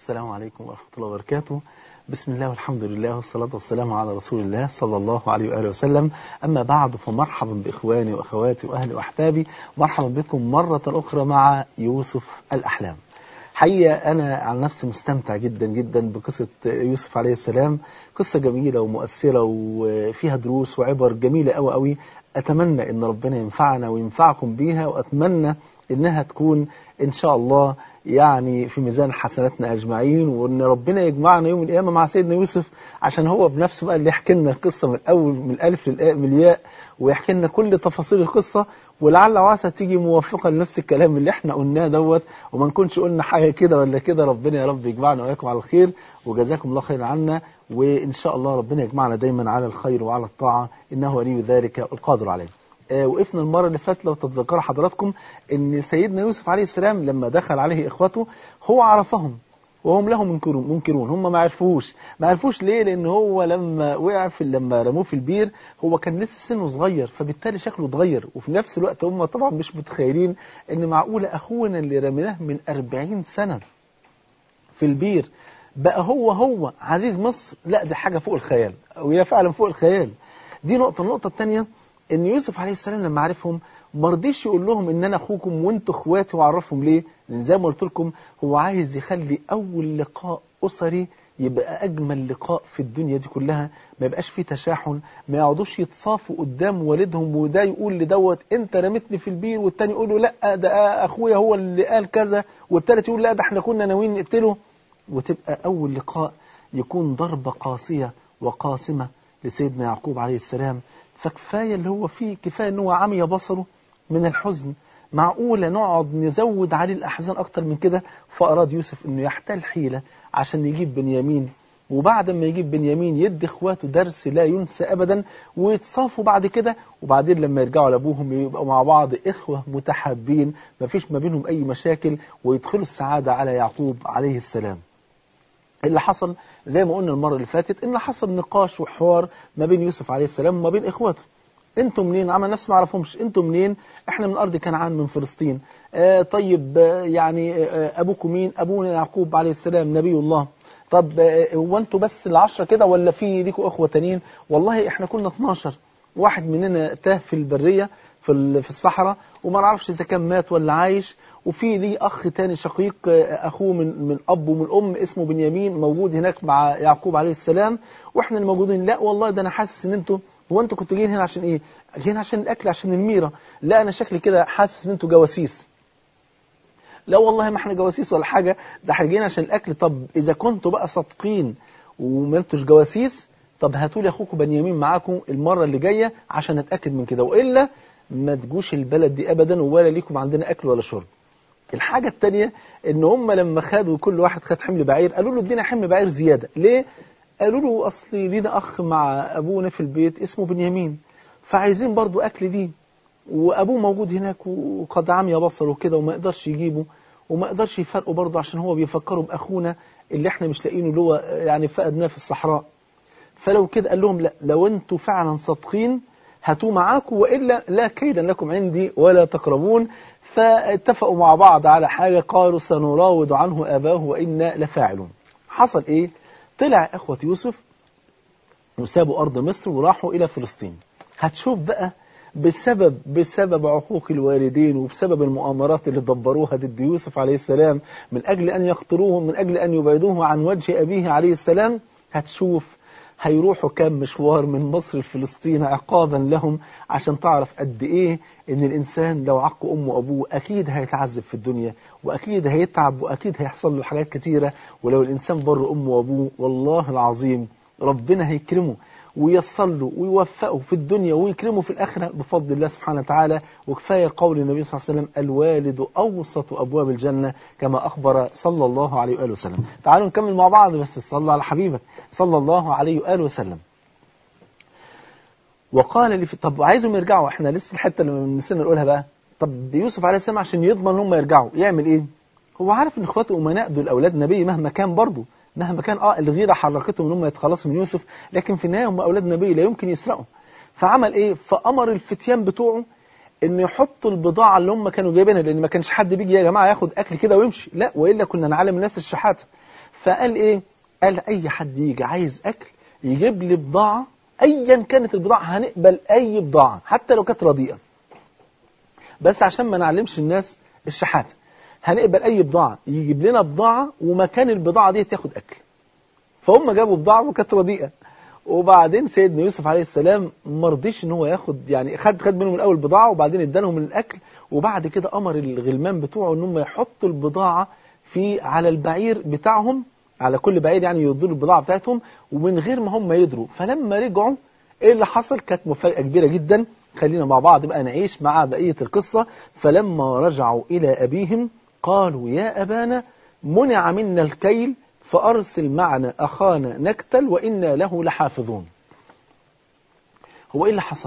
السلام عليكم ورحمة الله وبركاته بسم الله والحمد لله والصلاة والسلام على رسول الله صلى الله عليه وآله وسلم أما بعد فمرحبا بإخواني وأخواتي وأهلي وأحبابي مرحبا بكم مرة أخرى مع يوسف الأحلام حقيقة أنا عن نفسي مستمتع جدا جدا بقصة يوسف عليه السلام قصة جميلة ومؤثرة وفيها دروس وعبر جميلة أوي أوي أتمنى أن ربنا ينفعنا وينفعكم بيها وأتمنى أنها تكون إن شاء الله يعني في ميزان حسناتنا أجمعين وأن ربنا يجمعنا يوم القيامة مع سيدنا يوسف عشان هو بنفسه بقى اللي يحكي لنا القصة من الأول من الألف للآ من الياء ويحكي لنا كل تفاصيل القصة ولعل وعسى تيجي موافقة لنفس الكلام اللي احنا قلناه دوت وما نكونش قلنا حاجة كده ولا كده ربنا يا رب يجمعنا وإياكم على الخير وجزاكم الله خير عنا وإن شاء الله ربنا يجمعنا دايما على الخير وعلى الطاعة إنه ولي ذلك القادر عليه آه وقفنا المرة اللي فاتت لو تتذكروا حضراتكم ان سيدنا يوسف عليه السلام لما دخل عليه اخوته هو عرفهم وهم له منكرون منكرون هم ما عرفوش ما عرفوش ليه لان هو لما وقع في لما رموه في البير هو كان لسه سنه صغير فبالتالي شكله اتغير وفي نفس الوقت هم طبعا مش متخيلين ان معقوله اخونا اللي رميناه من 40 سنه في البير بقى هو هو عزيز مصر لا دي حاجه فوق الخيال وهي فعلا فوق الخيال دي نقطه النقطه الثانيه ان يوسف عليه السلام لما عرفهم ما رضيش يقول لهم ان انا اخوكم وانتوا اخواتي وعرفهم ليه لان زي ما قلت لكم هو عايز يخلي اول لقاء اسري يبقى اجمل لقاء في الدنيا دي كلها ما يبقاش فيه تشاحن ما يقعدوش يتصافوا قدام والدهم وده يقول لدوت انت رميتني في البير والتاني يقول له لا ده اخويا هو اللي قال كذا والتالت يقول لا ده احنا كنا ناويين نقتله وتبقى اول لقاء يكون ضربه قاسيه وقاسمه لسيدنا يعقوب عليه السلام فكفاية اللي هو فيه كفاية ان هو عمي بصره من الحزن معقولة نقعد نزود عليه الأحزان أكتر من كده فأراد يوسف أنه يحتال حيلة عشان يجيب بنيامين وبعد ما يجيب بنيامين يدي اخواته درس لا ينسى أبدا ويتصافوا بعد كده وبعدين لما يرجعوا لأبوهم يبقوا مع بعض إخوة متحابين ما فيش ما بينهم أي مشاكل ويدخلوا السعادة على يعقوب عليه السلام اللي حصل زي ما قلنا المرة اللي فاتت ان حصل نقاش وحوار ما بين يوسف عليه السلام وما بين اخواته انتوا منين عمل نفسه ما عرفهمش انتوا منين احنا من ارض كنعان من فلسطين آه طيب آه يعني آه ابوكم مين ابونا يعقوب عليه السلام نبي الله طب هو انتوا بس العشرة كده ولا في ليكوا اخوة تانيين والله احنا كنا 12 واحد مننا تاه في البرية في في الصحراء وما نعرفش اذا كان مات ولا عايش وفي لي أخ تاني شقيق أخوه من من أب ومن أم اسمه بنيامين موجود هناك مع يعقوب عليه السلام وإحنا الموجودين لا والله ده أنا حاسس إن أنتوا هو أنتوا كنتوا جايين هنا عشان إيه؟ جايين عشان الأكل عشان الميرة لا أنا شكلي كده حاسس إن أنتوا جواسيس لا والله ما إحنا جواسيس ولا حاجة ده إحنا جايين عشان الأكل طب إذا كنتوا بقى صادقين وما أنتوش جواسيس طب هاتوا لي أخوكم بنيامين معاكم المرة اللي جاية عشان أتأكد من كده وإلا ما تجوش البلد دي أبدا ولا ليكم عندنا أكل ولا شرب الحاجة التانية ان هم لما خدوا كل واحد خد حمل بعير قالوا له ادينا حمل بعير زيادة ليه؟ قالوا له اصل لينا اخ مع ابونا في البيت اسمه بنيامين فعايزين برضو اكل ليه وابوه موجود هناك وقد عمي بصره كده وما يقدرش يجيبه وما يقدرش يفرقه برضه عشان هو بيفكروا باخونا اللي احنا مش لاقيينه اللي هو يعني فقدناه في الصحراء فلو كده قال لهم لا لو انتوا فعلا صادقين هاتوه معاكم والا لا كيدا لكم عندي ولا تقربون فاتفقوا مع بعض على حاجة قالوا سنراود عنه أباه وإنا لفاعلون حصل إيه؟ طلع إخوة يوسف وسابوا أرض مصر وراحوا إلى فلسطين هتشوف بقى بسبب بسبب عقوق الوالدين وبسبب المؤامرات اللي دبروها ضد يوسف عليه السلام من أجل أن يقتلوه من أجل أن يبعدوه عن وجه أبيه عليه السلام هتشوف هيروحوا كام مشوار من مصر لفلسطين عقابا لهم عشان تعرف قد ايه ان الانسان لو عق امه وابوه اكيد هيتعذب في الدنيا واكيد هيتعب واكيد هيحصل له حاجات كتيره ولو الانسان بر امه وابوه والله العظيم ربنا هيكرمه وييسر له ويوفقه في الدنيا ويكرمه في الآخرة بفضل الله سبحانه وتعالى وكفاية قول النبي صلى الله عليه وسلم الوالد أوسط أبواب الجنة كما أخبر صلى الله عليه وآله وسلم تعالوا نكمل مع بعض بس صلى على حبيبك صلى الله عليه وآله وسلم وقال لي في طب عايزهم يرجعوا احنا لسه الحته اللي نسينا نقولها بقى طب يوسف عليه السلام عشان يضمن ان هم يرجعوا يعمل ايه هو عارف ان اخواته امناء دول اولاد نبي مهما كان برضه مهما كان اه الغيره حركتهم ان هم يتخلصوا من يوسف لكن في النهايه هم اولاد نبي لا يمكن يسرقوا فعمل ايه فامر الفتيان بتوعه ان يحطوا البضاعه اللي هم كانوا جايبينها لان ما كانش حد بيجي يا جماعه ياخد اكل كده ويمشي لا والا كنا نعلم الناس الشحاته فقال ايه قال اي حد يجي عايز اكل يجيب لي بضاعة ايا كانت البضاعة هنقبل اي بضاعة حتى لو كانت رديئة بس عشان ما نعلمش الناس الشحاتة هنقبل اي بضاعة يجيب لنا بضاعة ومكان البضاعة دي تاخد اكل فهم جابوا بضاعة وكانت رديئة وبعدين سيدنا يوسف عليه السلام ما رضيش ان هو ياخد يعني خد خد منهم الاول بضاعه وبعدين ادالهم من الاكل وبعد كده امر الغلمان بتوعه ان هم يحطوا البضاعه في على البعير بتاعهم على كل بعير يعني يردوا له البضاعه بتاعتهم ومن غير ما هم يدروا فلما رجعوا ايه اللي حصل كانت مفاجاه كبيره جدا خلينا مع بعض بقى نعيش مع بقيه القصه فلما رجعوا الى ابيهم قالوا يا ابانا منع منا الكيل فأرسل معنا أخانا نكتل وإنا له لحافظون هو إيه اللي حصل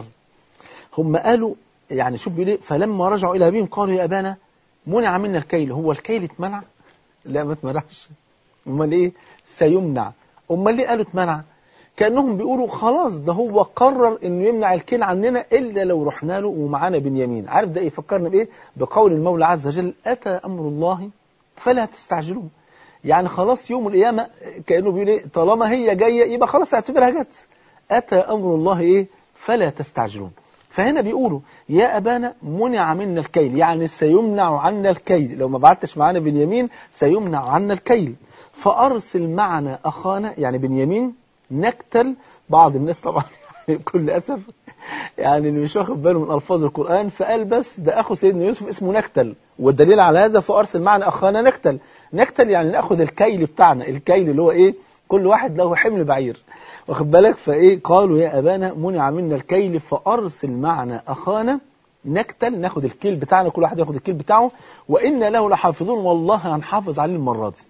هم قالوا يعني شوف بيقول فلما رجعوا إلى أبيهم قالوا يا أبانا منع منا الكيل هو الكيل اتمنع لا ما اتمنعش امال ايه سيمنع امال ليه قالوا اتمنع كانهم بيقولوا خلاص ده هو قرر انه يمنع الكيل عننا الا لو رحنا له ومعانا بنيامين عارف ده يفكرنا بايه بقول المولى عز وجل اتى امر الله فلا تستعجلوه يعني خلاص يوم القيامة كأنه بيقول ايه طالما هي جاية يبقى خلاص اعتبرها جت أتى أمر الله إيه فلا تستعجلون فهنا بيقولوا يا أبانا منع منا الكيل يعني سيمنع عنا الكيل لو ما بعتش معانا بنيامين سيمنع عنا الكيل فأرسل معنا أخانا يعني بنيامين نكتل بعض الناس طبعا بكل أسف يعني اللي مش واخد باله من ألفاظ القرآن فقال بس ده أخو سيدنا يوسف اسمه نكتل والدليل على هذا فأرسل معنا أخانا نكتل نكتل يعني ناخد الكيل بتاعنا الكيل اللي هو ايه كل واحد له حمل بعير واخد بالك فايه قالوا يا ابانا منع منا الكيل فارسل معنا اخانا نكتل ناخد الكيل بتاعنا كل واحد ياخد الكيل بتاعه وإنا له لحافظون والله هنحافظ عليه المرة دي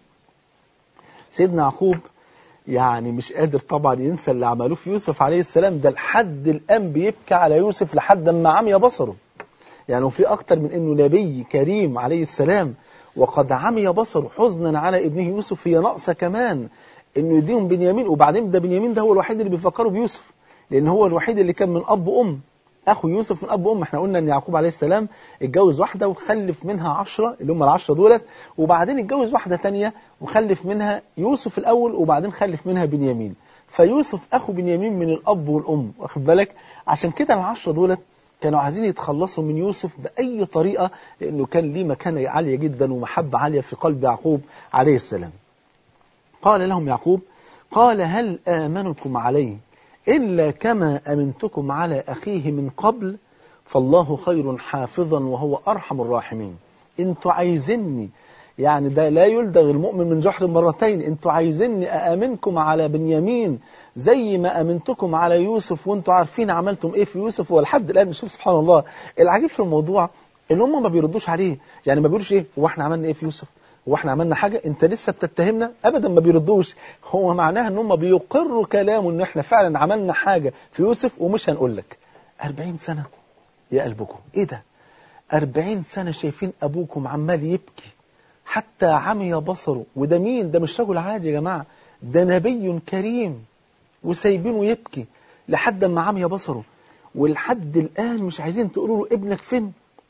سيدنا يعقوب يعني مش قادر طبعا ينسى اللي عملوه في يوسف عليه السلام ده لحد الآن بيبكي على يوسف لحد ما عمي بصره يعني وفي أكتر من أنه نبي كريم عليه السلام وقد عمي بصره حزنا على ابنه يوسف هي ناقصة كمان انه يديهم بنيامين وبعدين ده بنيامين ده هو الوحيد اللي بيفكروا بيوسف لان هو الوحيد اللي كان من اب وام اخو يوسف من اب وام احنا قلنا ان يعقوب عليه السلام اتجوز واحده وخلف منها عشرة اللي هم العشرة دولت وبعدين اتجوز واحده تانية وخلف منها يوسف الاول وبعدين خلف منها بنيامين فيوسف اخو بنيامين من الاب والام واخد بالك عشان كده العشرة دولت كانوا عايزين يتخلصوا من يوسف بأي طريقة لأنه كان ليه مكانة عالية جدا ومحبة عالية في قلب يعقوب عليه السلام قال لهم يعقوب قال هل آمنكم عليه إلا كما أمنتكم على أخيه من قبل فالله خير حافظا وهو أرحم الراحمين انتوا عايزيني يعني ده لا يلدغ المؤمن من جحر مرتين انتوا عايزيني أأمنكم على بنيامين زي ما أمنتكم على يوسف وانتوا عارفين عملتم ايه في يوسف ولحد الآن نشوف سبحان الله العجيب في الموضوع ان هم ما بيردوش عليه يعني ما بيقولوش ايه هو احنا عملنا ايه في يوسف هو احنا عملنا حاجة انت لسه بتتهمنا ابدا ما بيردوش هو معناها ان هم بيقروا كلامه ان احنا فعلا عملنا حاجة في يوسف ومش هنقول لك 40 سنة يا قلبكم ايه ده 40 سنة شايفين ابوكم عمال يبكي حتى عمي بصره وده مين ده مش رجل عادي يا جماعة ده نبي كريم وسايبينه يبكي لحد ما عمي بصره ولحد الآن مش عايزين تقولوا له ابنك فين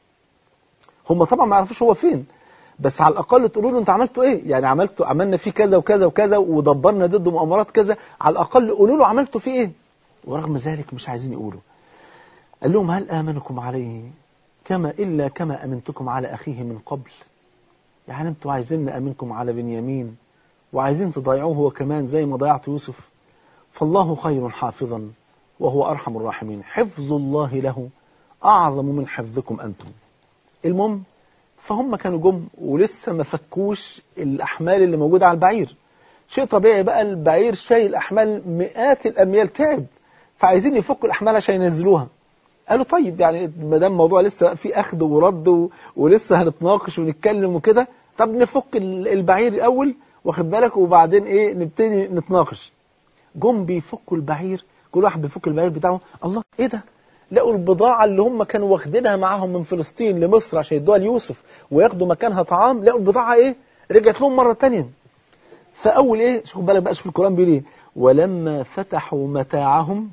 هم طبعا ما يعرفوش هو فين بس على الأقل تقولوا له انتوا عملتوا ايه يعني عملتوا عملنا فيه كذا وكذا وكذا ودبرنا ضده مؤامرات كذا على الأقل قولوا له عملتوا فيه ايه ورغم ذلك مش عايزين يقولوا قال لهم هل آمنكم عليه كما إلا كما أمنتكم على أخيه من قبل يعني انتوا عايزين نأمنكم على بنيامين وعايزين تضيعوه هو كمان زي ما ضيعت يوسف فالله خير حافظا وهو أرحم الراحمين حفظ الله له أعظم من حفظكم أنتم المهم فهم كانوا جم ولسه ما فكوش الأحمال اللي موجودة على البعير شيء طبيعي بقى البعير شايل أحمال مئات الأميال تعب فعايزين يفكوا الأحمال عشان ينزلوها قالوا طيب يعني ما دام الموضوع لسه في أخذ ورد و... ولسه هنتناقش ونتكلم وكده طب نفك البعير الأول واخد بالك وبعدين إيه نبتدي نتناقش جم بيفكوا البعير كل واحد بيفك البعير بتاعه الله ايه ده لقوا البضاعة اللي هم كانوا واخدينها معاهم من فلسطين لمصر عشان يدوها ليوسف وياخدوا مكانها طعام لقوا البضاعة ايه رجعت لهم مرة تانية فأول ايه شوف بالك بقى شوف القرآن بيقول ايه ولما فتحوا متاعهم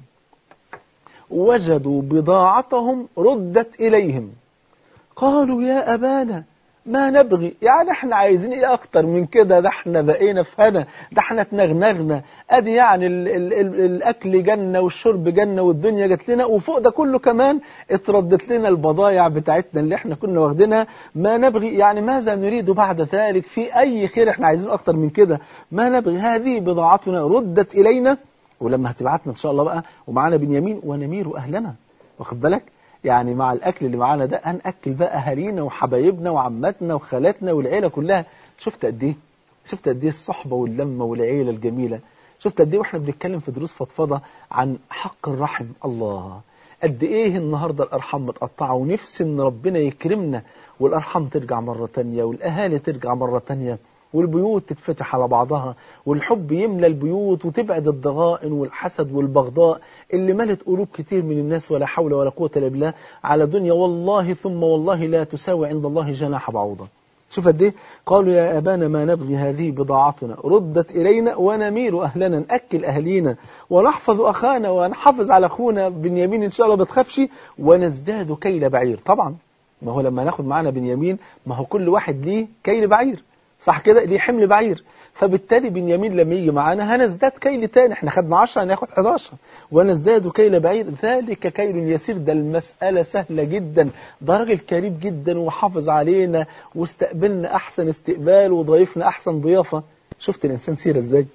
وجدوا بضاعتهم ردت إليهم قالوا يا أبانا ما نبغي يعني احنا عايزين ايه اكتر من كده ده احنا بقينا في هنا ده احنا اتنغنغنا ادي يعني ال ال ال الاكل جنة والشرب جنة والدنيا جت لنا وفوق ده كله كمان اتردت لنا البضايع بتاعتنا اللي احنا كنا واخدينها ما نبغي يعني ماذا نريد بعد ذلك في اي خير احنا عايزين اكتر من كده ما نبغي هذه بضاعتنا ردت الينا ولما هتبعتنا ان شاء الله بقى ومعانا بنيامين ونمير اهلنا واخد بالك يعني مع الأكل اللي معانا ده هنأكل بقى أهالينا وحبايبنا وعماتنا وخالاتنا والعيلة كلها شفت قد إيه؟ شفت قد إيه الصحبة واللمة والعيلة الجميلة شفت قد إيه وإحنا بنتكلم في دروس فضفضة عن حق الرحم الله قد إيه النهاردة الأرحام متقطعة ونفسي إن ربنا يكرمنا والأرحام ترجع مرة تانية والأهالي ترجع مرة تانية والبيوت تتفتح على بعضها والحب يملى البيوت وتبعد الضغائن والحسد والبغضاء اللي ملت قلوب كتير من الناس ولا حول ولا قوة إلا بالله على دنيا والله ثم والله لا تساوي عند الله جناح بعوضة شوف قد ايه قالوا يا أبانا ما نبغي هذه بضاعتنا ردت إلينا ونمير أهلنا نأكل أهلينا ونحفظ أخانا ونحافظ على أخونا بنيامين إن شاء الله ما تخافش ونزداد كيل بعير طبعا ما هو لما ناخد معانا بنيامين ما هو كل واحد ليه كيل بعير صح كده ليه حمل بعير فبالتالي بنيامين لما يجي معانا هنزداد كيل تاني احنا خدنا 10 هناخد 11 ونزداد كيل بعير ذلك كيل يسير ده المسألة سهلة جدا ده راجل كريم جدا وحافظ علينا واستقبلنا أحسن استقبال وضيفنا أحسن ضيافة شفت الإنسان سيرة ازاي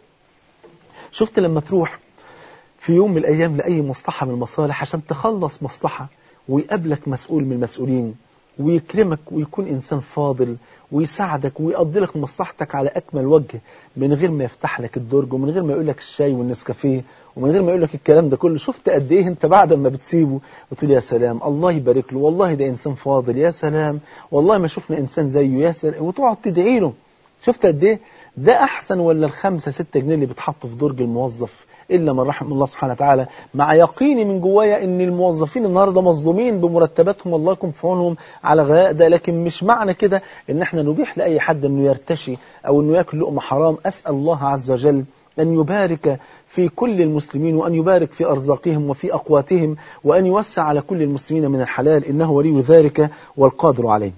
شفت لما تروح في يوم من الأيام لأي مصلحة من المصالح عشان تخلص مصلحة ويقابلك مسؤول من المسؤولين ويكرمك ويكون إنسان فاضل ويساعدك ويقضي لك مصلحتك على أكمل وجه من غير ما يفتح لك الدرج ومن غير ما يقول لك الشاي والنسكافيه ومن غير ما يقول لك الكلام ده كله شفت قد ايه انت بعد ما بتسيبه وتقول يا سلام الله يبارك له والله ده انسان فاضل يا سلام والله ما شفنا انسان زيه يا سلام وتقعد تدعي له شفت قد ايه ده احسن ولا الخمسة ستة جنيه اللي بتحطوا في درج الموظف إلا من رحم الله سبحانه وتعالى مع يقيني من جوايا أن الموظفين النهاردة مظلومين بمرتباتهم الله يكون في عونهم على غلاء ده لكن مش معنى كده أن احنا نبيح لأي حد أنه يرتشي أو أنه يأكل لقمة حرام أسأل الله عز وجل أن يبارك في كل المسلمين وأن يبارك في أرزاقهم وفي أقواتهم وأن يوسع على كل المسلمين من الحلال إنه ولي ذلك والقادر عليه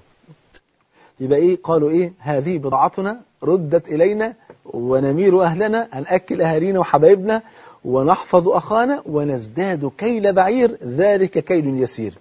يبقى إيه قالوا إيه هذه بضاعتنا ردت إلينا ونمير أهلنا هنأكل أهالينا وحبايبنا ونحفظ أخانا ونزداد كيل بعير ذلك كيل يسير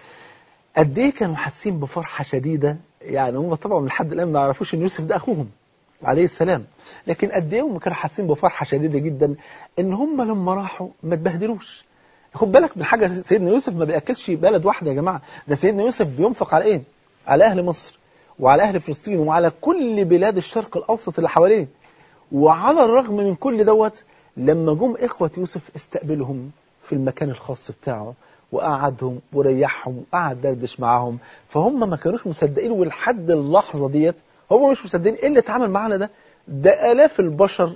قد ايه كانوا حاسين بفرحة شديدة يعني هم طبعا لحد الآن ما يعرفوش ان يوسف ده أخوهم عليه السلام لكن قد ايه هم كانوا حاسين بفرحة شديدة جدا ان هم لما راحوا ما تبهدلوش خد بالك من حاجة سيدنا يوسف ما بيأكلش بلد واحدة يا جماعة ده سيدنا يوسف بينفق على ايه على أهل مصر وعلى أهل فلسطين وعلى كل بلاد الشرق الأوسط اللي حواليه وعلى الرغم من كل دوت لما جم إخوة يوسف استقبلهم في المكان الخاص بتاعه وقعدهم وريحهم وقعد دردش معاهم فهم ما كانوش مصدقين ولحد اللحظة ديت هم مش مصدقين ايه اللي اتعامل معانا ده ده آلاف البشر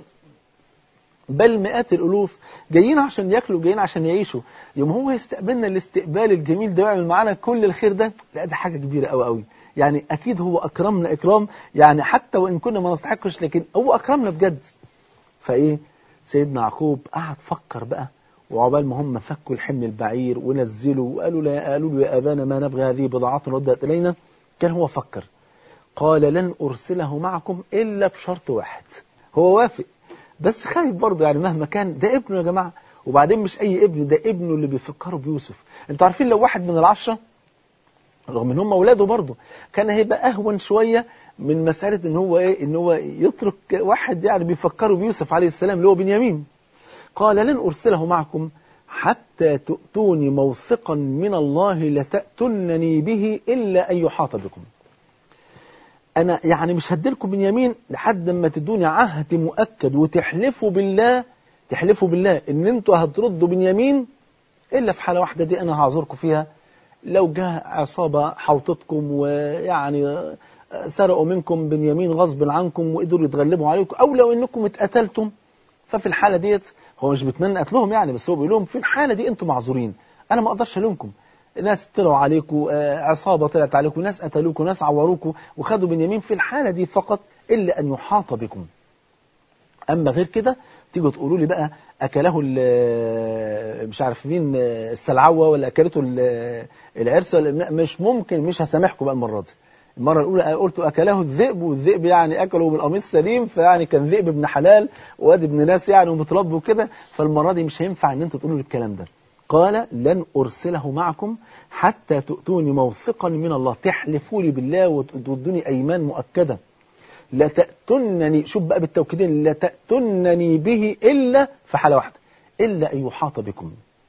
بل مئات الألوف جايين عشان ياكلوا جايين عشان يعيشوا يوم هو يستقبلنا الاستقبال الجميل ده ويعمل معانا كل الخير ده لا ده حاجة كبيرة قوي قوي يعني أكيد هو أكرمنا إكرام يعني حتى وإن كنا ما نستحقش لكن هو أكرمنا بجد فإيه سيدنا يعقوب قعد فكر بقى وعقبال ما هم فكوا الحمل البعير ونزلوا وقالوا لا قالوا له يا أبانا ما نبغي هذه بضاعتنا ردت إلينا كان هو فكر قال لن أرسله معكم إلا بشرط واحد هو وافق بس خايف برضه يعني مهما كان ده ابنه يا جماعة وبعدين مش أي ابن ده ابنه اللي بيفكروا بيوسف انتوا عارفين لو واحد من العشرة رغم ان هم اولاده برضه كان هيبقى اهون شويه من مساله ان هو ايه ان هو يترك واحد يعني بيفكروا بيوسف عليه السلام اللي هو بنيامين قال لن ارسله معكم حتى تؤتوني موثقا من الله لتأتنني به الا ان يحاط بكم انا يعني مش هديلكم بنيامين لحد ما تدوني عهد مؤكد وتحلفوا بالله تحلفوا بالله ان انتوا هتردوا بنيامين الا في حاله واحده دي انا هعذركم فيها لو جاء عصابة حوطتكم ويعني سرقوا منكم بنيامين غصب عنكم وقدروا يتغلبوا عليكم أو لو أنكم اتقتلتم ففي الحالة ديت هو مش بيتمنى قتلهم يعني بس هو بيقول لهم في الحالة دي أنتم معذورين أنا ما أقدرش ألومكم ناس طلعوا عليكم عصابة طلعت عليكم ناس قتلوكم ناس عوروكم وخدوا بنيامين في الحالة دي فقط إلا أن يحاط بكم أما غير كده تيجوا تقولوا لي بقى أكله مش عارف مين السلعوة ولا أكلته العرس ولا مش ممكن مش هسامحكم بقى المرة دي المرة الأولى قلت أكله الذئب والذئب يعني أكله بالقميص سليم فيعني كان ذئب ابن حلال وادي ابن ناس يعني ومتربي وكده فالمرة دي مش هينفع إن أنتوا تقولوا الكلام ده قال لن أرسله معكم حتى تؤتوني موثقا من الله تحلفوا لي بالله وتدوني أيمان مؤكدة لتأتنني شوف بقى بالتوكيدين لتأتنني به إلا في حالة واحدة إلا أن يحاط بكم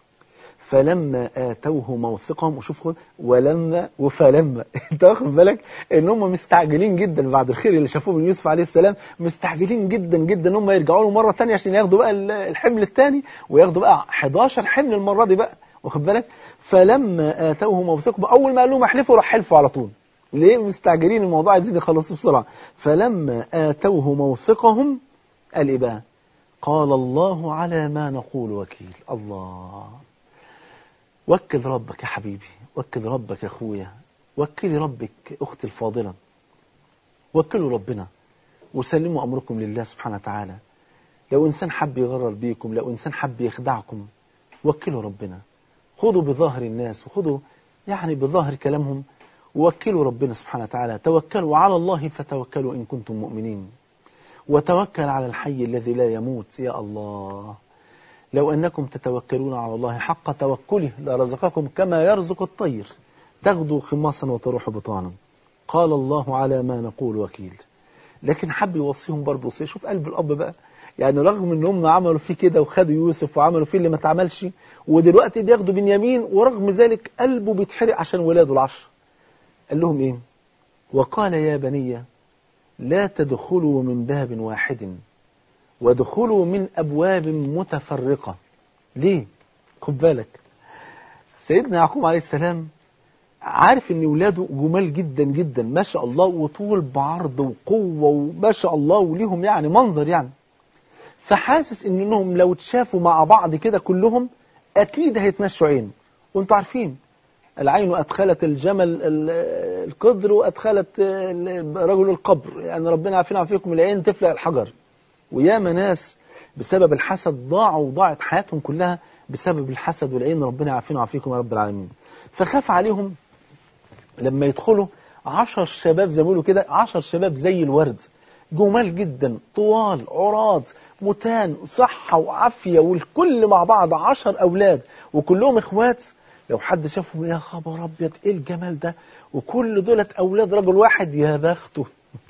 فلما آتوه موثقهم وشوف خد ولما وفلما انت واخد بالك ان هم مستعجلين جدا بعد الخير اللي شافوه من يوسف عليه السلام مستعجلين جدا جدا ان هم يرجعوا له مره ثانيه عشان ياخدوا بقى الحمل الثاني وياخدوا بقى 11 حمل المره دي بقى واخد بالك فلما آتوه موثقهم اول ما قال لهم احلفوا راح حلفوا على طول ليه مستعجلين الموضوع عايزين يخلصوا بسرعه فلما آتوه موثقهم قال ايه بقى قال الله على ما نقول وكيل الله وكل ربك يا حبيبي وكل ربك يا اخويا وكلي ربك اختي الفاضله وكلوا ربنا وسلموا امركم لله سبحانه وتعالى لو انسان حب يغرر بيكم لو انسان حب يخدعكم وكلوا ربنا خذوا بظاهر الناس وخذوا يعني بظاهر كلامهم ووكلوا ربنا سبحانه وتعالى توكلوا على الله فتوكلوا ان كنتم مؤمنين وتوكل على الحي الذي لا يموت يا الله لو أنكم تتوكلون على الله حق توكله لرزقكم كما يرزق الطير تغدو خماصا وتروح بطانا قال الله على ما نقول وكيل لكن حب يوصيهم برضه وصيه شوف قلب الأب بقى يعني رغم ان هم عملوا فيه كده وخدوا يوسف وعملوا فيه اللي ما اتعملش ودلوقتي بياخدوا بنيامين ورغم ذلك قلبه بيتحرق عشان ولاده العشر قال لهم ايه وقال يا بني لا تدخلوا من باب واحد وادخلوا من أبواب متفرقة ليه؟ خد بالك سيدنا يعقوب عليه السلام عارف ان ولاده جمال جدا جدا ما شاء الله وطول بعرض وقوة وما شاء الله وليهم يعني منظر يعني فحاسس ان انهم لو اتشافوا مع بعض كده كلهم اكيد هيتمشوا عين وانتوا عارفين العين أدخلت الجمل القدر وأدخلت رجل القبر يعني ربنا عافينا عافيكم العين تفلق الحجر وياما ناس بسبب الحسد ضاعوا وضاعت حياتهم كلها بسبب الحسد والعين ربنا يعافينا ويعافيكم يا رب العالمين فخاف عليهم لما يدخلوا عشر شباب زي ما بيقولوا كده عشر شباب زي الورد جمال جدا طوال عراض متان صحة وعافية والكل مع بعض عشر أولاد وكلهم إخوات لو حد شافهم يا خبر أبيض إيه الجمال ده وكل دولت أولاد رجل واحد يا بخته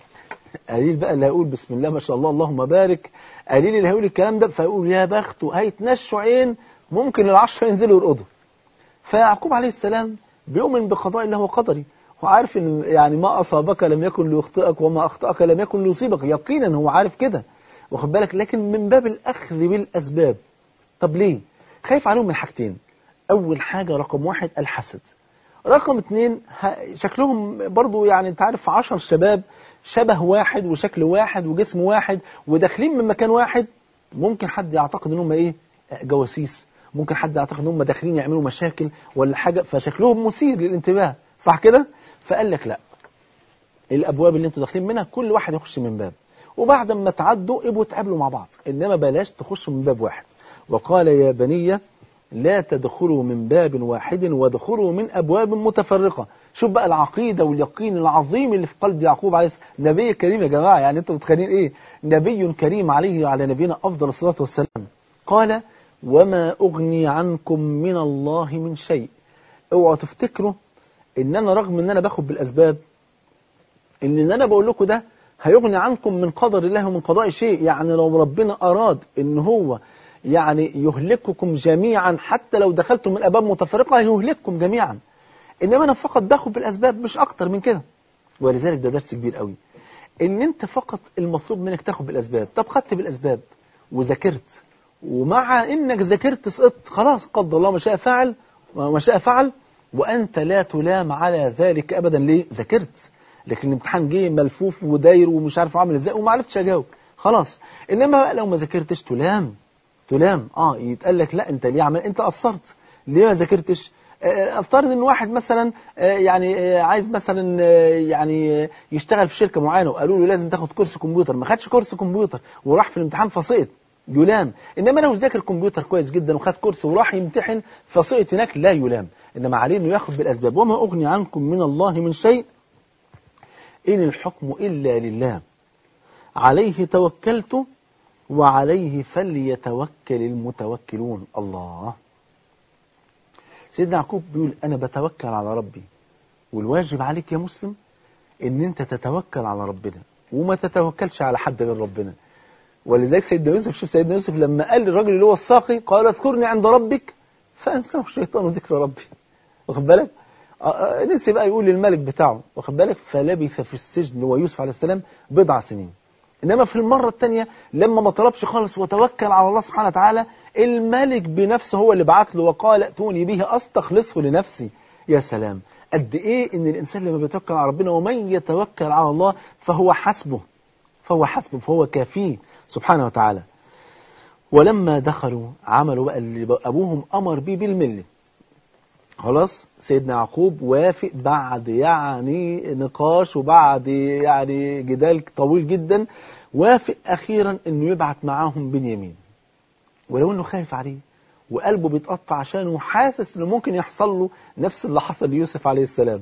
قليل بقى اللي هيقول بسم الله ما شاء الله اللهم بارك قليل اللي هيقول الكلام ده فيقول يا بخته هيتنشوا عين ممكن العشرة ينزلوا يرقدوا فيعقوب عليه السلام بيؤمن بقضاء الله وقدره هو عارف ان يعني ما اصابك لم يكن ليخطئك وما اخطاك لم يكن ليصيبك يقينا هو عارف كده واخد بالك لكن من باب الاخذ بالاسباب طب ليه خايف عليهم من حاجتين اول حاجه رقم واحد الحسد رقم اتنين شكلهم برضو يعني انت عارف عشر شباب شبه واحد وشكل واحد وجسم واحد وداخلين من مكان واحد ممكن حد يعتقد ان هم ايه جواسيس ممكن حد يعتقد ان هم داخلين يعملوا مشاكل ولا حاجه فشكلهم مثير للانتباه صح كده فقال لك لا الابواب اللي انتوا داخلين منها كل واحد يخش من باب وبعد ما تعدوا ابقوا تقابلوا مع بعض انما بلاش تخشوا من باب واحد وقال يا بني لا تدخلوا من باب واحد وادخلوا من ابواب متفرقه شوف بقى العقيده واليقين العظيم اللي في قلب يعقوب عليه السلام نبي كريم يا جماعه يعني انتوا متخيلين ايه نبي كريم عليه على نبينا افضل الصلاه والسلام قال وما اغني عنكم من الله من شيء اوعوا تفتكروا ان انا رغم ان انا باخد بالاسباب ان ان انا بقول لكم ده هيغني عنكم من قدر الله ومن قضاء شيء يعني لو ربنا اراد ان هو يعني يهلككم جميعا حتى لو دخلتم من ابواب متفرقه يهلككم جميعا انما انا فقط باخد بالاسباب مش اكتر من كده ولذلك ده درس كبير قوي ان انت فقط المطلوب منك تاخد بالاسباب طب خدت بالاسباب وذاكرت ومع انك ذاكرت سقطت خلاص قدر الله ما شاء فعل وما شاء فعل وانت لا تلام على ذلك ابدا ليه ذاكرت لكن الامتحان جه ملفوف وداير ومش عارف عامل ازاي وما عرفتش اجاوب خلاص انما بقى لو ما ذاكرتش تلام تلام اه يتقال لك لا انت ليه عمل انت قصرت ليه ما ذاكرتش افترض ان واحد مثلا يعني عايز مثلا يعني يشتغل في شركه معينه وقالوا له لازم تاخد كورس كمبيوتر ما خدش كورس كمبيوتر وراح في الامتحان فسقط يلام انما لو ذاكر كمبيوتر كويس جدا وخد كورس وراح يمتحن فسقط هناك لا يلام انما عليه انه ياخد بالاسباب وما اغني عنكم من الله من شيء إن الحكم إلا لله عليه توكلت وعليه فليتوكل المتوكلون الله سيدنا يعقوب بيقول أنا بتوكل على ربي والواجب عليك يا مسلم ان انت تتوكل على ربنا وما تتوكلش على حد غير ربنا ولذلك سيدنا يوسف شوف سيدنا يوسف لما قال للراجل اللي هو الساقي قال اذكرني عند ربك فانساه الشيطان ذكر ربي واخد بالك نسي بقى يقول للملك بتاعه واخد بالك فلبث في السجن ويوسف عليه السلام بضع سنين انما في المره الثانيه لما ما طلبش خالص وتوكل على الله سبحانه وتعالى الملك بنفسه هو اللي بعت له وقال ائتوني به استخلصه لنفسي يا سلام قد ايه ان الانسان لما بيتوكل على ربنا ومن يتوكل على الله فهو حسبه فهو حسبه فهو كافيه سبحانه وتعالى ولما دخلوا عملوا بقى اللي ابوهم امر بيه بالمله خلاص سيدنا يعقوب وافق بعد يعني نقاش وبعد يعني جدال طويل جدا وافق اخيرا انه يبعت معاهم بنيامين ولو انه خايف عليه وقلبه بيتقطع عشانه حاسس انه ممكن يحصل له نفس اللي حصل ليوسف عليه السلام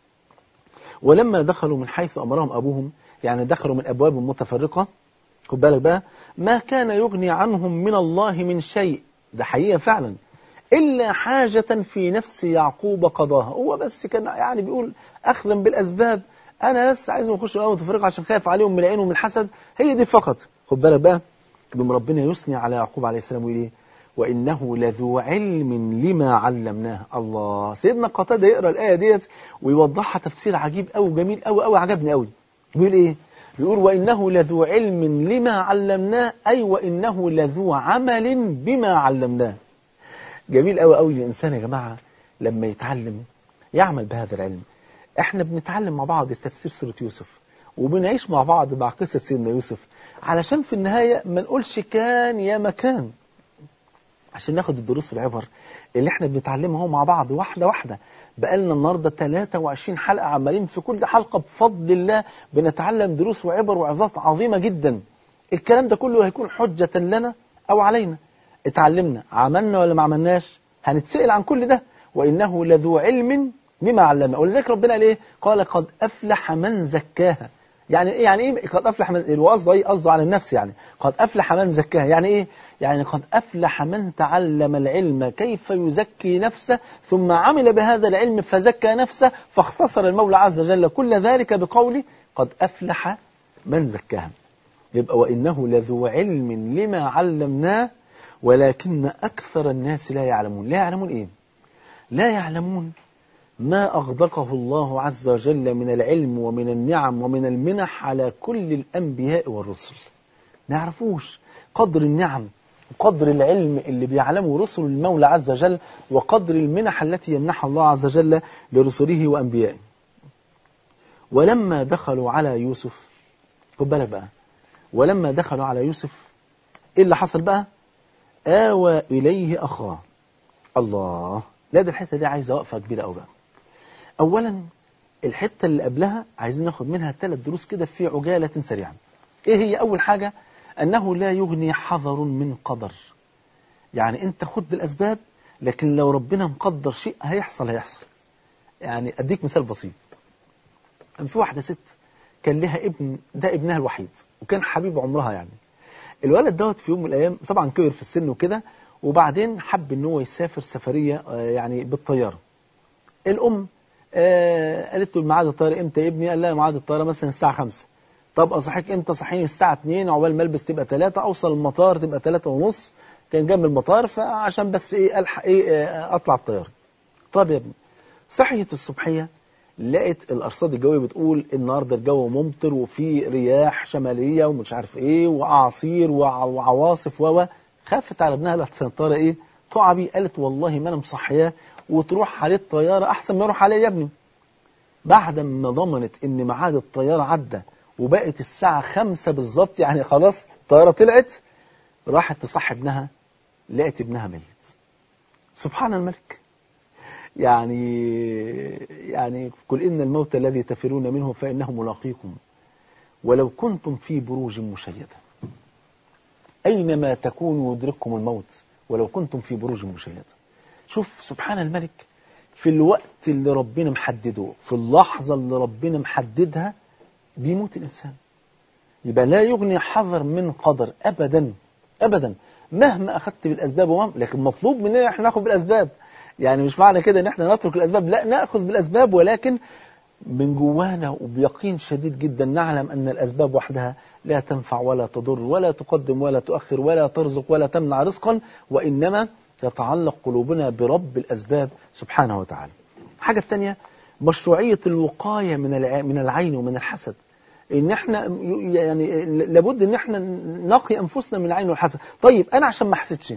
ولما دخلوا من حيث امرهم ابوهم يعني دخلوا من ابواب متفرقه خد بالك بقى ما كان يغني عنهم من الله من شيء ده حقيقه فعلا الا حاجه في نفس يعقوب قضاها هو بس كان يعني بيقول اخذا بالاسباب انا بس عايزهم يخشوا الامم المتفرقه عشان خايف عليهم من العين ومن الحسد هي دي فقط خد بالك بقى يقوم ربنا يثني على يعقوب عليه السلام ويقول ايه وإنه لذو علم لما علمناه الله سيدنا قتادة يقرأ الآية ديت ويوضحها تفسير عجيب أو جميل أو أو عجبني أوي بيقول إيه بيقول وإنه لذو علم لما علمناه أي وإنه لذو عمل بما علمناه جميل أوي أوي الإنسان يا جماعة لما يتعلم يعمل بهذا العلم احنا بنتعلم مع بعض تفسير سورة يوسف وبنعيش مع بعض مع قصة سيدنا يوسف علشان في النهاية ما نقولش كان يا مكان عشان ناخد الدروس والعبر اللي احنا بنتعلمها مع بعض واحدة واحدة بقالنا النهاردة 23 حلقة عمالين في كل حلقة بفضل الله بنتعلم دروس وعبر وعظات عظيمة جدا الكلام ده كله هيكون حجة لنا أو علينا اتعلمنا عملنا ولا ما عملناش هنتسأل عن كل ده وإنه لذو علم بما علمنا ولذلك ربنا قال ايه قال قد أفلح من زكاها يعني ايه يعني ايه قد افلح من القصد ايه قصده على النفس يعني قد افلح من زكاها يعني ايه يعني قد افلح من تعلم العلم كيف يزكي نفسه ثم عمل بهذا العلم فزكى نفسه فاختصر المولى عز وجل كل ذلك بقوله قد افلح من زكاها يبقى وانه لذو علم لما علمناه ولكن اكثر الناس لا يعلمون لا يعلمون ايه لا يعلمون ما أغدقه الله عز وجل من العلم ومن النعم ومن المنح على كل الأنبياء والرسل نعرفوش قدر النعم وقدر العلم اللي بيعلمه رسل المولى عز وجل وقدر المنح التي يمنحها الله عز وجل لرسله وأنبيائه ولما دخلوا على يوسف خد بالك بقى ولما دخلوا على يوسف ايه اللي حصل بقى آوى إليه أخاه الله لا ده الحتة دي عايزة وقفة كبيرة أوي بقى أولا الحتة اللي قبلها عايزين ناخد منها ثلاث دروس كده في عجالة سريعا إيه هي أول حاجة أنه لا يغني حذر من قدر يعني أنت خد بالأسباب لكن لو ربنا مقدر شيء هيحصل هيحصل يعني أديك مثال بسيط كان في واحدة ست كان لها ابن ده ابنها الوحيد وكان حبيب عمرها يعني الولد دوت في يوم من الأيام طبعا كبر في السن وكده وبعدين حب ان هو يسافر سفرية يعني بالطيارة الأم آه قالت له ميعاد الطيارة امتى يا ابني قال لها ميعاد الطيارة مثلا الساعة 5 طب اصحيك امتى صحيني الساعة 2 عقبال ما البس تبقى 3 اوصل المطار تبقى 3 ونص كان جنب المطار فعشان بس ايه الحق ايه آه اطلع الطيارة طب يا ابني صحيت الصبحية لقيت الارصاد الجويه بتقول النهارده الجو ممطر وفي رياح شماليه ومش عارف ايه واعاصير وعواصف و خافت على ابنها قالت الطياره ايه تقع بيه قالت والله ما انا مصحياه وتروح عليه الطياره احسن ما يروح عليه يا ابني بعد ما ضمنت ان ميعاد الطياره عدى وبقت الساعه خمسة بالظبط يعني خلاص الطياره طلعت راحت تصحي ابنها لقت ابنها ميت سبحان الملك يعني يعني قل إن الموت الذي تفرون منه فإنه ملاقيكم ولو كنتم في بروج مشيدة أينما تكونوا يدرككم الموت ولو كنتم في بروج مشيدة شوف سبحان الملك في الوقت اللي ربنا محدده في اللحظة اللي ربنا محددها بيموت الإنسان يبقى لا يغني حذر من قدر أبدا أبدا مهما أخذت بالأسباب ومهما لكن مطلوب مننا احنا ناخذ بالأسباب يعني مش معنى كده ان احنا نترك الأسباب لا نأخذ بالأسباب ولكن من جوانا وبيقين شديد جدا نعلم أن الأسباب وحدها لا تنفع ولا تضر ولا تقدم ولا تؤخر ولا ترزق ولا تمنع رزقا وإنما يتعلق قلوبنا برب الأسباب سبحانه وتعالى الحاجة الثانية مشروعية الوقاية من الع- من العين ومن الحسد ان احنا ي- يعني لابد ان احنا نقي انفسنا من العين والحسد طيب انا عشان ما احسدش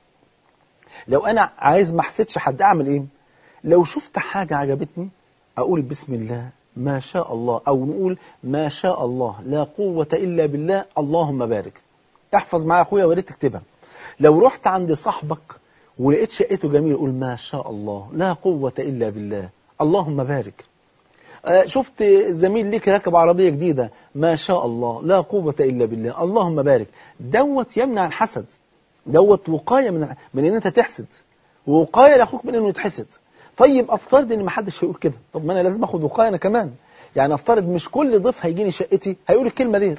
لو انا عايز ما احسدش حد اعمل ايه لو شفت حاجة عجبتني اقول بسم الله ما شاء الله او نقول ما شاء الله لا قوة الا بالله اللهم بارك احفظ معايا اخويا وريت تكتبها لو رحت عند صاحبك ولقيت شقته جميل قول ما شاء الله لا قوة الا بالله اللهم بارك آه، شفت زميل ليك راكب عربية جديدة ما شاء الله لا قوة إلا بالله اللهم بارك دوت يمنع الحسد دوت وقاية من من ان انت تحسد ووقاية لاخوك من انه يتحسد طيب افترض ان ما حدش هيقول كده طب ما انا لازم اخد وقاية انا كمان يعني افترض مش كل ضيف هيجيني شقتي هيقول الكلمة دي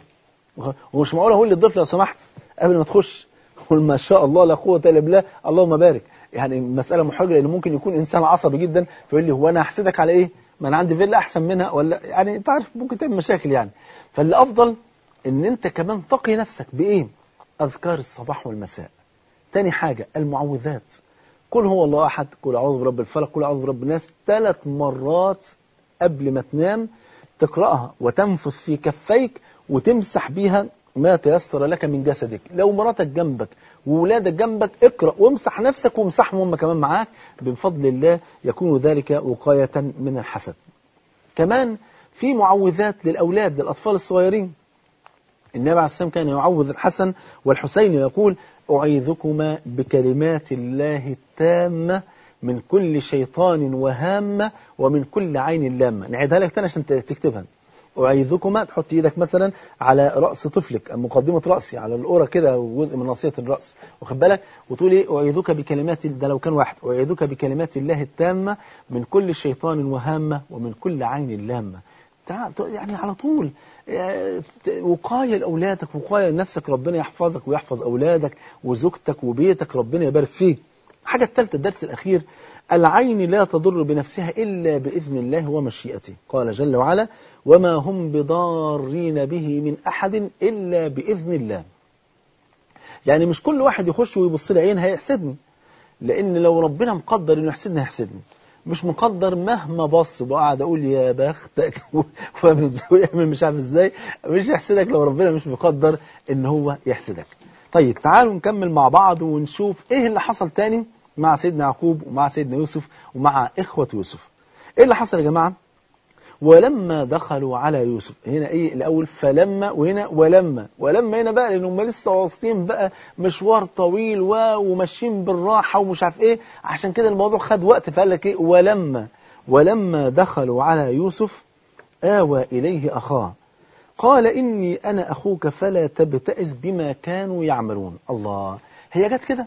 ومش معقول اقول للضيف لو سمحت قبل ما تخش قول ما شاء الله لا قوة الا بالله اللهم بارك يعني مسألة محرجة لان ممكن يكون انسان عصبي جدا فيقول لي هو انا هحسدك على ايه ما انا عندي فيلا احسن منها ولا يعني انت عارف ممكن تعمل مشاكل يعني فاللي افضل ان انت كمان تقي نفسك بايه اذكار الصباح والمساء تاني حاجة المعوذات قل هو الله احد قل اعوذ برب الفلق قل اعوذ برب الناس ثلاث مرات قبل ما تنام تقرأها وتنفث في كفيك وتمسح بيها ما تيسر لك من جسدك لو مراتك جنبك وولادك جنبك اقرأ وامسح نفسك وامسحهم هم كمان معاك بفضل الله يكون ذلك وقاية من الحسد كمان في معوذات للأولاد للأطفال الصغيرين النبي عليه الصلاة والسلام كان يعوذ الحسن والحسين ويقول أعيذكما بكلمات الله التامة من كل شيطان وهامة ومن كل عين لامة نعيدها لك تاني عشان تكتبها أعيذكما تحط إيدك مثلا على رأس طفلك مقدمة رأسي على القرى كده وجزء من ناصية الرأس واخد بالك وتقول إيه أعيذك بكلمات ده لو كان واحد أعيذك بكلمات الله التامة من كل شيطان وهامة ومن كل عين لامة تع- يعني على طول آه، ت- وقاية لأولادك وقاية لنفسك ربنا يحفظك ويحفظ أولادك وزوجتك وبيتك ربنا يبارك فيه الحاجة الثالثة الدرس الأخير العين لا تضر بنفسها إلا بإذن الله ومشيئته قال جل وعلا وما هم بضارين به من أحد إلا بإذن الله يعني مش كل واحد يخش ويبص لي عين هيحسدني لأن لو ربنا مقدر إنه يحسدني هيحسدني مش مقدر مهما بص وقعد اقول يا بختك ومن ازاي مش عارف ازاي مش يحسدك لو ربنا مش مقدر ان هو يحسدك طيب تعالوا نكمل مع بعض ونشوف ايه اللي حصل تاني مع سيدنا يعقوب ومع سيدنا يوسف ومع اخوة يوسف ايه اللي حصل يا جماعة ولما دخلوا على يوسف هنا ايه الاول فلما وهنا ولما ولما هنا بقى لان هم لسه واصلين بقى مشوار طويل و- وماشيين بالراحه ومش عارف ايه عشان كده الموضوع خد وقت فقال لك ايه ولما ولما دخلوا على يوسف آوى إليه أخاه قال إني أنا أخوك فلا تبتئس بما كانوا يعملون الله هي جت كده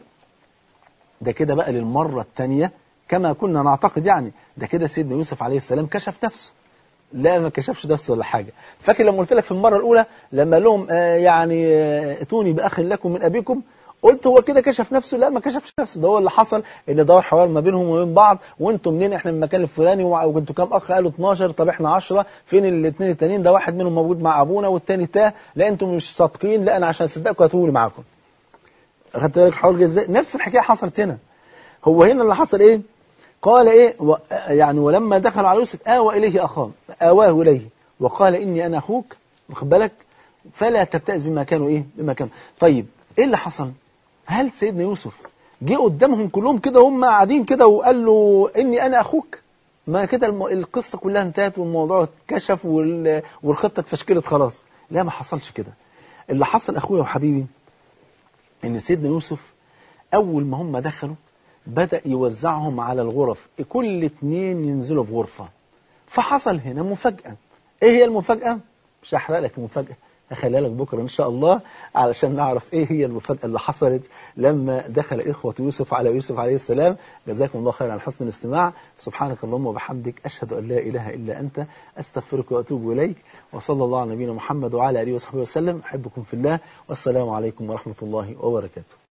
ده كده بقى للمرة الثانية كما كنا نعتقد يعني ده كده سيدنا يوسف عليه السلام كشف نفسه لا ما كشفش نفسه ولا حاجة فاكر لما قلت لك في المرة الأولى لما قال لهم آه يعني آه، اتوني بأخ لكم من أبيكم قلت هو كده كشف نفسه لا ما كشفش نفسه ده هو اللي حصل ان دور حوار ما بينهم وبين بعض وانتم منين احنا من المكان الفلاني وع- وانتوا كام اخ قالوا 12 طب احنا 10 فين الاثنين التانيين ده واحد منهم موجود مع ابونا والتاني تاه لا انتم مش صادقين لا انا عشان اصدقكم هاتولي معاكم خدت بالك الحوار جه ازاي نفس الحكايه حصلت هنا هو هنا اللي حصل ايه قال ايه و يعني ولما دخل على يوسف آوى إليه أخاه آواه إليه وقال إني أنا أخوك واخد بالك فلا تبتئس بما كانوا إيه بما كانوا طيب إيه اللي حصل هل سيدنا يوسف جه قدامهم كلهم كده هم قاعدين كده وقال له إني أنا أخوك ما كده الم... القصة كلها انتهت والموضوع اتكشف وال... والخطة اتفشكلت خلاص لا ما حصلش كده اللي حصل أخويا وحبيبي إن سيدنا يوسف أول ما هم دخلوا بدأ يوزعهم على الغرف كل اتنين ينزلوا في غرفة فحصل هنا مفاجأة ايه هي المفاجأة؟ مش هحرق لك المفاجأة هخليها لك بكرة إن شاء الله علشان نعرف إيه هي المفاجأة اللي حصلت لما دخل إخوة يوسف على يوسف عليه السلام جزاكم الله خيرا على حسن الاستماع سبحانك اللهم وبحمدك أشهد أن لا إله إلا أنت أستغفرك وأتوب إليك وصلى الله على نبينا محمد وعلى آله وصحبه وسلم أحبكم في الله والسلام عليكم ورحمة الله وبركاته